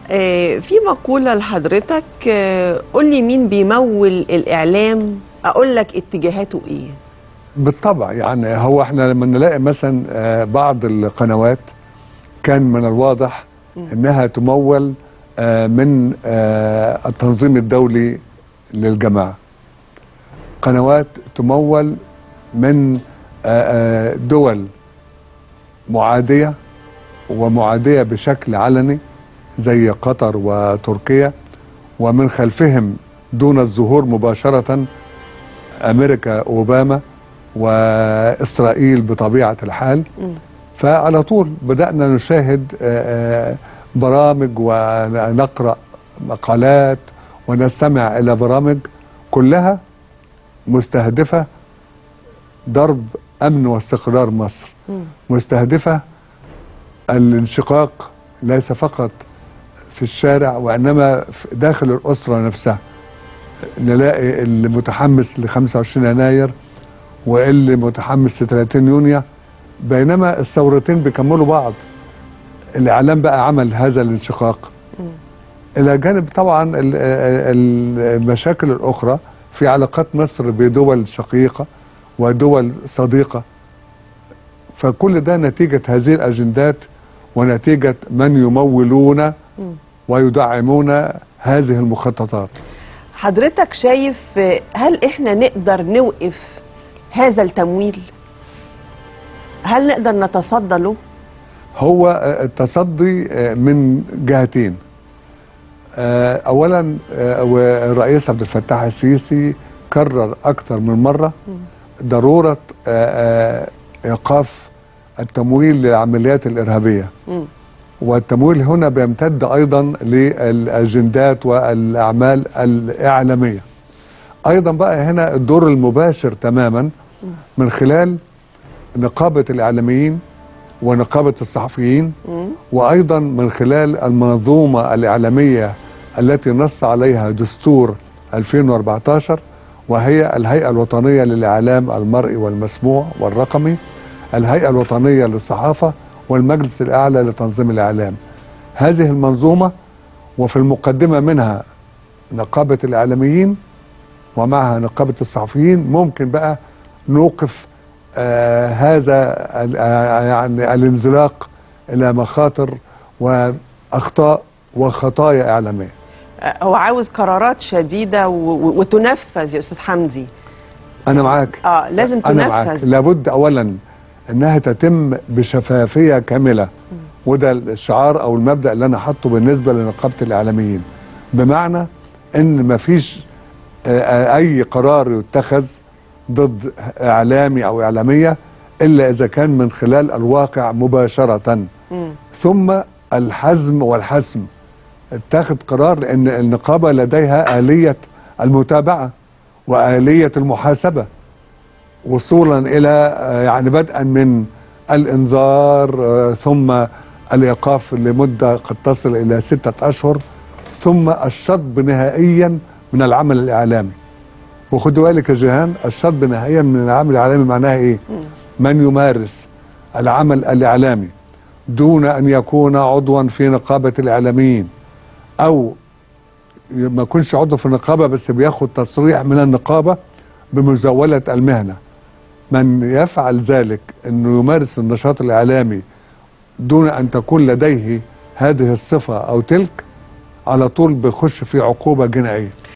آه، في مقولة لحضرتك آه، قول لي مين بيمول الإعلام أقول لك اتجاهاته إيه بالطبع يعني هو احنا لما نلاقي مثلا آه، بعض القنوات كان من الواضح انها تمول آه، من آه، التنظيم الدولي للجماعه قنوات تمول من آه، آه، دول معاديه ومعاديه بشكل علني زي قطر وتركيا ومن خلفهم دون الظهور مباشره امريكا اوباما واسرائيل بطبيعه الحال فعلى طول بدانا نشاهد آه، آه، برامج ونقرا مقالات ونستمع الى برامج كلها مستهدفه ضرب امن واستقرار مصر مستهدفه الانشقاق ليس فقط في الشارع وانما في- داخل الاسره نفسها نلاقي اللي متحمس ل 25 يناير واللي متحمس ل 30 يونيو بينما الثورتين بيكملوا بعض الاعلام بقى عمل هذا الانشقاق الى جانب طبعا ال- ال- المشاكل الاخرى في علاقات مصر بدول شقيقه ودول صديقه فكل ده نتيجه هذه الاجندات ونتيجه من يمولون ويدعمون هذه المخططات حضرتك شايف آه، هل إحنا نقدر نوقف هذا التمويل هل نقدر نتصدى له هو آه، التصدي آه، من جهتين آه، اولا آه، والرئيس عبد الفتاح السيسي كرر اكثر من مره ضروره آه، آه، ايقاف التمويل للعمليات الارهابيه والتمويل هنا بيمتد ايضا للاجندات والاعمال الاعلاميه ايضا بقى هنا الدور المباشر تماما من خلال نقابه الاعلاميين ونقابه الصحفيين وايضا من خلال المنظومه الاعلاميه التي نص عليها دستور 2014 وهي الهيئه الوطنيه للاعلام المرئي والمسموع والرقمي الهيئه الوطنيه للصحافه والمجلس الاعلى لتنظيم الاعلام هذه المنظومه وفي المقدمه منها نقابه الاعلاميين ومعها نقابه الصحفيين ممكن بقى نوقف آه هذا ال- آه يعني الانزلاق الى مخاطر واخطاء وخطايا اعلاميه آه، هو عاوز قرارات شديدة و- و- وتنفذ يا أستاذ حمدي انا معاك آه لازم انا معاك تنفذ لابد اولا انها تتم بشفافيه كامله وده الشعار او المبدا اللي انا حاطه بالنسبه لنقابه الاعلاميين بمعنى ان مفيش آه، آه، اي قرار يتخذ ضد اعلامي او اعلاميه الا اذا كان من خلال الواقع مباشره ثم الحزم والحسم اتخذ قرار لان النقابه لديها اليه المتابعه واليه المحاسبه وصولا الى آه، يعني بدءا من الانذار آه، ثم الايقاف لمده قد تصل الى سته اشهر ثم الشطب نهائيا من العمل الاعلامي وخدوا بالك يا جيهان الشطب نهائيا من العمل الاعلامي معناها ايه؟ من يمارس العمل الاعلامي دون ان يكون عضوا في نقابه الاعلاميين او ما يكونش عضو في النقابه بس بياخد تصريح من النقابه بمزاوله المهنه من يفعل ذلك انه يمارس النشاط الاعلامي دون ان تكون لديه هذه الصفه او تلك على طول بيخش في عقوبه جنائيه